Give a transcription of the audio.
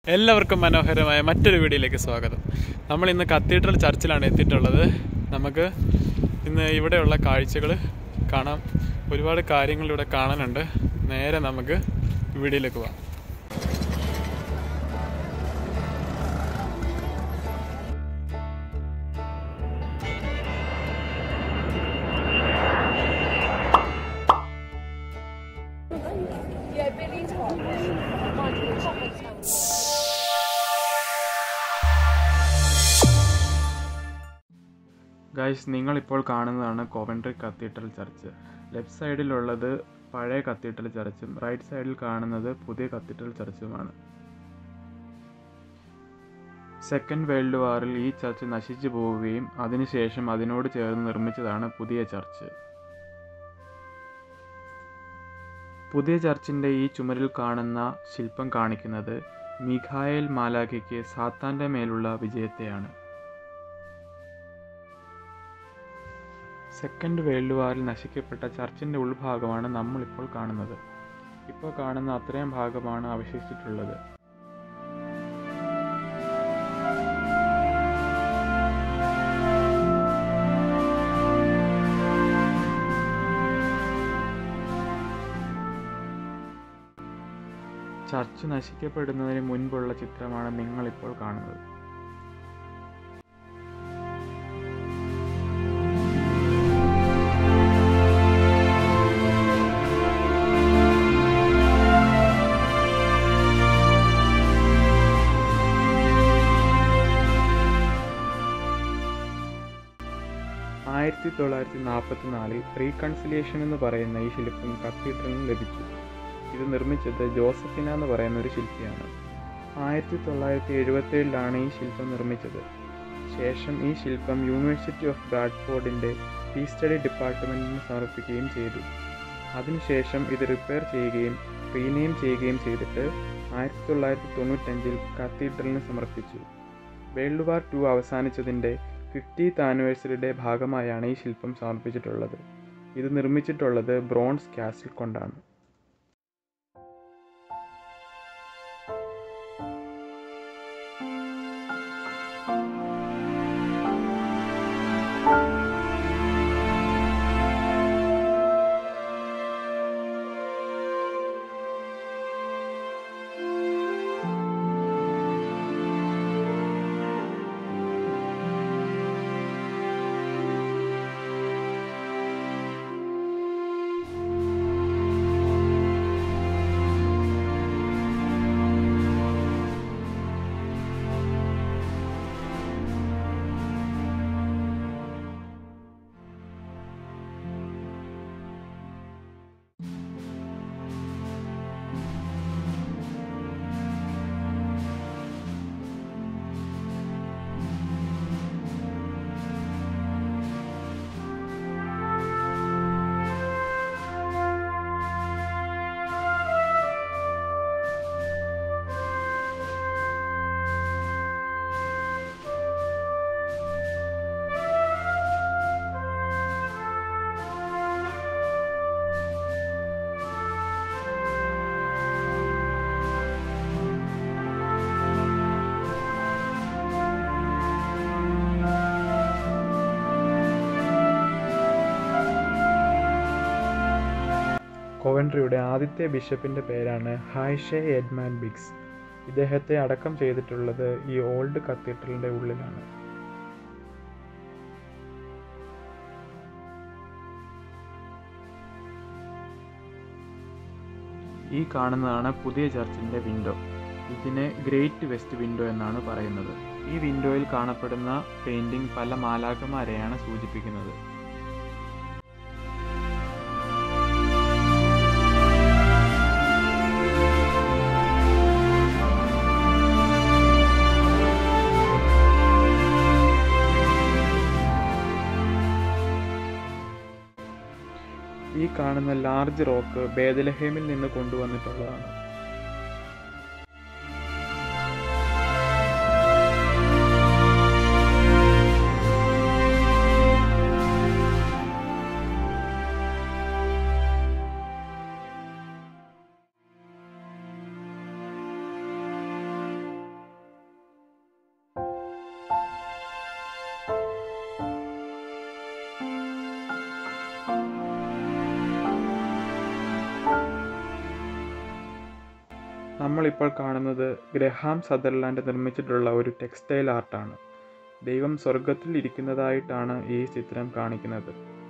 എല്ലാവർക്കും മനോഹരമായ മറ്റൊരു വീഡിയോയിലേക്ക് സ്വാഗതം നമ്മൾ ഇന്ന് കത്തീഡ്രൽ ചർച്ചിലാണ് എത്തിയിട്ടുള്ളത് നമുക്ക് ഇന്ന് ഇവിടെയുള്ള കാഴ്ചകൾ കാണാം ഒരുപാട് കാര്യങ്ങൾ ഇവിടെ കാണാനുണ്ട് നേരെ നമുക്ക് വീഡിയോയിലേക്ക് പോകാം Yeah, Billy's hot. Michael's hot. Guys നിങ്ങളിപ്പോൾ കാണുന്നതാണ് കോവൻട്രി കത്തീഡ്രൽ ചർച്ച് ലെഫ്റ്റ് സൈഡിലുള്ളത് പഴയ കത്തീഡ്രൽ ചർച്ചും റൈറ്റ് സൈഡിൽ കാണുന്നത് പുതിയ കത്തീഡ്രൽ ചർച്ചുമാണ് സെക്കൻഡ് വേൾഡ് വാറിൽ ഈ ചർച്ച് നശിച്ചു പോവുകയും അതിനുശേഷം അതിനോട് ചേർന്ന് നിർമ്മിച്ചതാണ് പുതിയ ചർച്ച് പുതിയ ചർച്ചിൻ്റെ ഈ ചുമരിൽ കാണുന്ന ശില്പം കാണിക്കുന്നത് മിഖായേൽ മാലാഖയ്ക്ക് സാത്താൻ്റെ മേലുള്ള വിജയത്തെയാണ് സെക്കൻഡ് വേൾഡ് വാറിൽ നശിക്കപ്പെട്ട ചർച്ചിൻ്റെ ഉൾഭാഗമാണ് നമ്മളിപ്പോൾ കാണുന്നത് ഇപ്പോൾ കാണുന്ന അത്രയും ഭാഗമാണ് അവശേഷിച്ചിട്ടുള്ളത് ചർച്ച് നശിക്കപ്പെടുന്നതിന് മുൻപുള്ള ചിത്രമാണ് നിങ്ങളിപ്പോൾ കാണുന്നത് ആയിരത്തി തൊള്ളായിരത്തി നാൽപ്പത്തി നാലിൽ റീകൺസിലിയേഷൻ എന്ന് പറയുന്ന ഈ ശില്പം കത്തീഡ്രലിന് ലഭിച്ചു ഇത് നിർമ്മിച്ചത് ജോസഫിന എന്ന് പറയുന്ന ഒരു ശില്പിയാണ് ആയിരത്തി തൊള്ളായിരത്തി എഴുപത്തേഴിലാണ് ഈ ശില്പം നിർമ്മിച്ചത് ശേഷം ഈ ശില്പം യൂണിവേഴ്സിറ്റി ഓഫ് ബ്രാഡ്ഫോർഡിൻ്റെ പീ സ്റ്റഡി ഡിപ്പാർട്ട്മെൻറ്റിന് സമർപ്പിക്കുകയും ചെയ്തു അതിനുശേഷം ഇത് റിപ്പയർ ചെയ്യുകയും റീനെയിം ചെയ്യുകയും ചെയ്തിട്ട് ആയിരത്തി തൊള്ളായിരത്തി തൊണ്ണൂറ്റഞ്ചിൽ കത്തീഡ്രലിന് സമർപ്പിച്ചു വേൾഡ് വാർ ടു അവസാനിച്ചതിൻ്റെ ഫിഫ്റ്റീത്ത് ആനിവേഴ്സറിയുടെ ഭാഗമായാണ് ഈ ശില്പം സമർപ്പിച്ചിട്ടുള്ളത് ഇത് നിർമ്മിച്ചിട്ടുള്ളത് ബ്രോൺസ് കാസിൽ കൊണ്ടാണ് കോവൻട്രിയുടെ ആദ്യത്തെ ബിഷപ്പിൻ്റെ പേരാണ് ഹായ്ഷെ എഡ്മാൻ ബിഗ്സ് ഇദ്ദേഹത്തെ അടക്കം ചെയ്തിട്ടുള്ളത് ഈ ഓൾഡ് കത്തീഡ്രലിൻ്റെ ഉള്ളിലാണ് ഈ കാണുന്നതാണ് പുതിയ ചർച്ചിൻ്റെ വിൻഡോ ഇതിനെ ഗ്രേറ്റ് വെസ്റ്റ് വിൻഡോ എന്നാണ് പറയുന്നത് ഈ വിൻഡോയിൽ കാണപ്പെടുന്ന പെയിൻറ്റിംഗ് പല മാലാഖമാരെയാണ് സൂചിപ്പിക്കുന്നത് ഈ കാണുന്ന ലാർജ് റോക്ക് ബേദലഹേമിൽ നിന്ന് കൊണ്ടുവന്നിട്ടുള്ളതാണ് നമ്മളിപ്പോൾ കാണുന്നത് ഗ്രഹാം സദർലാൻഡ് നിർമ്മിച്ചിട്ടുള്ള ഒരു ടെക്സ്റ്റൈൽ ആർട്ടാണ് ദൈവം സ്വർഗത്തിൽ ഇരിക്കുന്നതായിട്ടാണ് ഈ ചിത്രം കാണിക്കുന്നത്